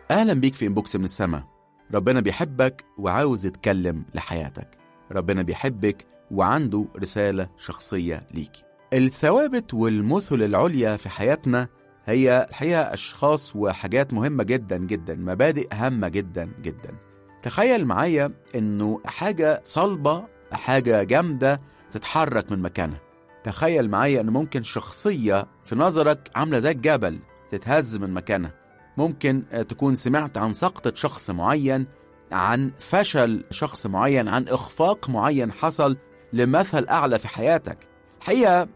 أهلا بيك في إنبوكس من السما ربنا بيحبك وعاوز يتكلم لحياتك ربنا بيحبك وعنده رسالة شخصية ليكي الثوابت والمثل العليا في حياتنا هي الحقيقة أشخاص وحاجات مهمة جدا جدا مبادئ هامة جدا جدا تخيل معايا إنه حاجة صلبة حاجة جامدة تتحرك من مكانها تخيل معايا إن ممكن شخصية في نظرك عاملة زي الجبل تتهز من مكانها ممكن تكون سمعت عن سقطة شخص معين عن فشل شخص معين عن إخفاق معين حصل لمثل أعلى في حياتك الحقيقة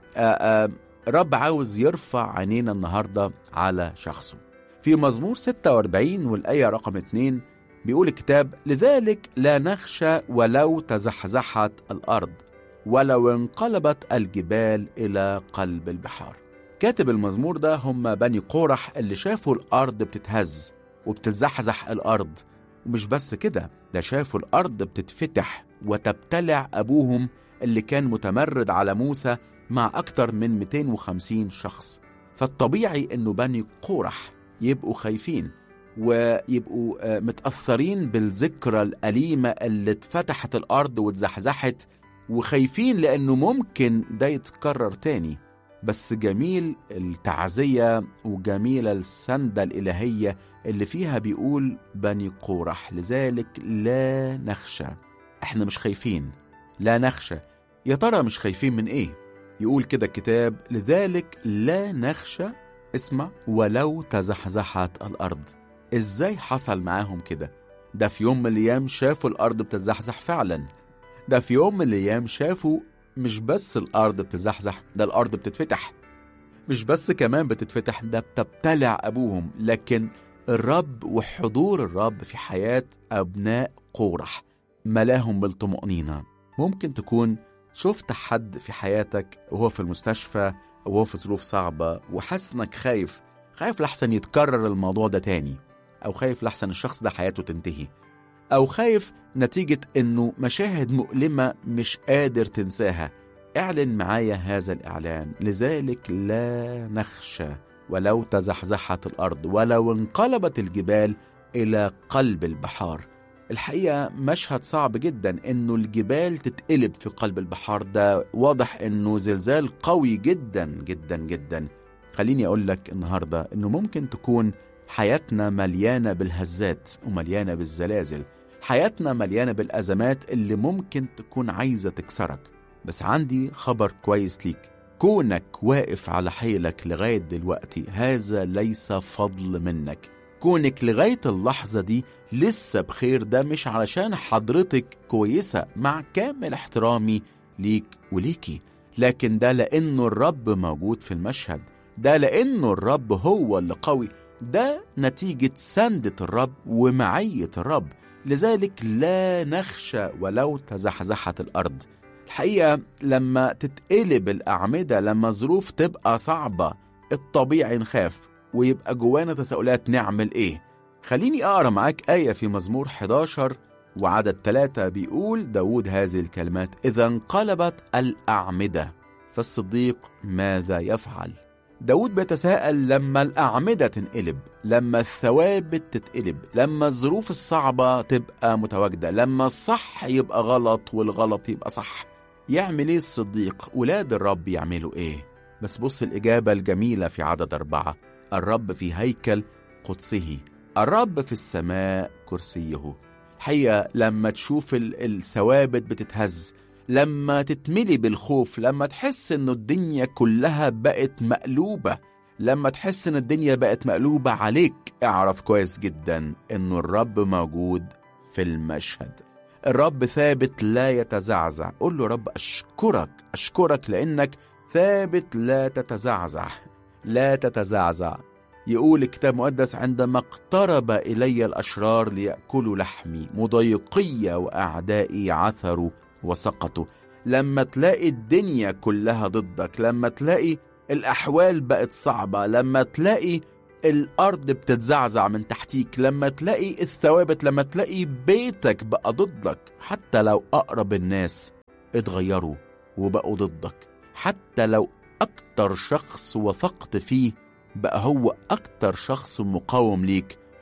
رب عاوز يرفع عينينا النهاردة على شخصه في مزمور 46 والآية رقم 2 بيقول الكتاب لذلك لا نخشى ولو تزحزحت الأرض ولو انقلبت الجبال إلى قلب البحار كاتب المزمور ده هم بني قورح اللي شافوا الأرض بتتهز وبتتزحزح الأرض ومش بس كده ده شافوا الأرض بتتفتح وتبتلع أبوهم اللي كان متمرد على موسى مع أكتر من 250 شخص فالطبيعي إنه بني قورح يبقوا خايفين ويبقوا متأثرين بالذكرى الأليمة اللي اتفتحت الأرض واتزحزحت وخايفين لأنه ممكن ده يتكرر تاني بس جميل التعزية وجميلة السندة الإلهية اللي فيها بيقول بني قورح لذلك لا نخشى احنا مش خايفين لا نخشى يا ترى مش خايفين من ايه يقول كده الكتاب لذلك لا نخشى اسمع ولو تزحزحت الأرض ازاي حصل معاهم كده ده في يوم من الأيام شافوا الأرض بتتزحزح فعلا ده في يوم من الأيام شافوا مش بس الأرض بتزحزح ده الأرض بتتفتح مش بس كمان بتتفتح ده بتبتلع أبوهم لكن الرب وحضور الرب في حياة أبناء قورح ملاهم بالطمأنينة ممكن تكون شفت حد في حياتك وهو في المستشفى وهو في ظروف صعبة وحاسس انك خايف خايف لحسن يتكرر الموضوع ده تاني أو خايف لحسن الشخص ده حياته تنتهي أو خايف نتيجة إنه مشاهد مؤلمة مش قادر تنساها اعلن معايا هذا الإعلان لذلك لا نخشى ولو تزحزحت الأرض ولو انقلبت الجبال إلى قلب البحار الحقيقة مشهد صعب جدا إنه الجبال تتقلب في قلب البحار ده واضح إنه زلزال قوي جدا جدا جدا خليني أقول لك النهاردة إنه ممكن تكون حياتنا مليانة بالهزات ومليانة بالزلازل حياتنا مليانة بالأزمات اللي ممكن تكون عايزة تكسرك بس عندي خبر كويس ليك كونك واقف على حيلك لغاية دلوقتي هذا ليس فضل منك كونك لغاية اللحظة دي لسه بخير ده مش علشان حضرتك كويسة مع كامل احترامي ليك وليكي لكن ده لأنه الرب موجود في المشهد ده لأنه الرب هو اللي قوي ده نتيجة سندة الرب ومعية الرب لذلك لا نخشى ولو تزحزحت الأرض الحقيقة لما تتقلب الأعمدة لما الظروف تبقى صعبة الطبيعي نخاف ويبقى جوانا تساؤلات نعمل إيه خليني أقرأ معاك آية في مزمور 11 وعدد ثلاثة بيقول داود هذه الكلمات إذا انقلبت الأعمدة فالصديق ماذا يفعل داود بيتساءل لما الأعمدة تنقلب لما الثوابت تتقلب لما الظروف الصعبة تبقى متواجدة لما الصح يبقى غلط والغلط يبقى صح يعمل ايه الصديق ولاد الرب يعملوا ايه بس بص الإجابة الجميلة في عدد أربعة الرب في هيكل قدسه الرب في السماء كرسيه الحقيقة لما تشوف الثوابت بتتهز لما تتملي بالخوف لما تحس انه الدنيا كلها بقت مقلوبة لما تحس ان الدنيا بقت مقلوبة عليك اعرف كويس جدا انه الرب موجود في المشهد الرب ثابت لا يتزعزع قول له رب اشكرك اشكرك لانك ثابت لا تتزعزع لا تتزعزع يقول الكتاب المقدس عندما اقترب الي الاشرار لياكلوا لحمي مضايقي واعدائي عثروا وسقطوا لما تلاقي الدنيا كلها ضدك لما تلاقي الأحوال بقت صعبة لما تلاقي الأرض بتتزعزع من تحتيك لما تلاقي الثوابت لما تلاقي بيتك بقى ضدك حتى لو أقرب الناس اتغيروا وبقوا ضدك حتى لو أكتر شخص وثقت فيه بقى هو أكتر شخص مقاوم ليك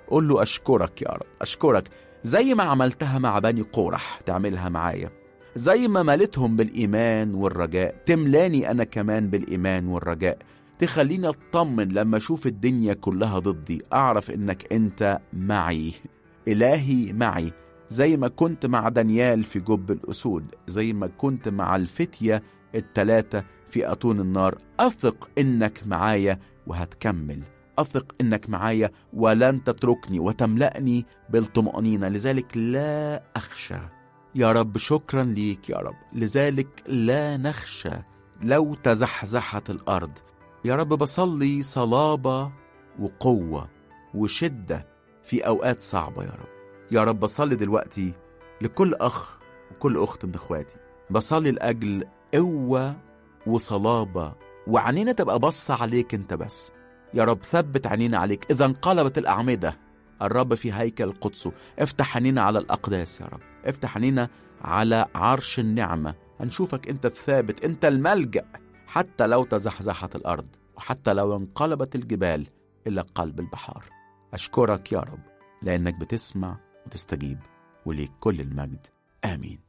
قول له أشكرك يا رب أشكرك زي ما عملتها مع بني قورح تعملها معايا زي ما ملتهم بالإيمان والرجاء تملاني أنا كمان بالإيمان والرجاء تخليني أطمن لما أشوف الدنيا كلها ضدي أعرف إنك أنت معي إلهي معي زي ما كنت مع دانيال في جب الأسود زي ما كنت مع الفتية التلاتة في أتون النار أثق إنك معايا وهتكمل أثق إنك معايا ولن تتركني وتملأني بالطمأنينة لذلك لا أخشى يا رب شكرا ليك يا رب لذلك لا نخشى لو تزحزحت الأرض يا رب بصلي صلابة وقوة وشدة في أوقات صعبة يا رب يا رب بصلي دلوقتي لكل أخ وكل أخت من إخواتي بصلي لأجل قوة وصلابة وعنينا تبقى بص عليك أنت بس يا رب ثبت عينينا عليك إذا انقلبت الأعمدة الرب في هيكل قدسه افتح عينينا على الأقداس يا رب افتح عينينا على عرش النعمة هنشوفك أنت الثابت أنت الملجأ حتى لو تزحزحت الأرض وحتى لو انقلبت الجبال إلى قلب البحار أشكرك يا رب لأنك بتسمع وتستجيب وليك كل المجد آمين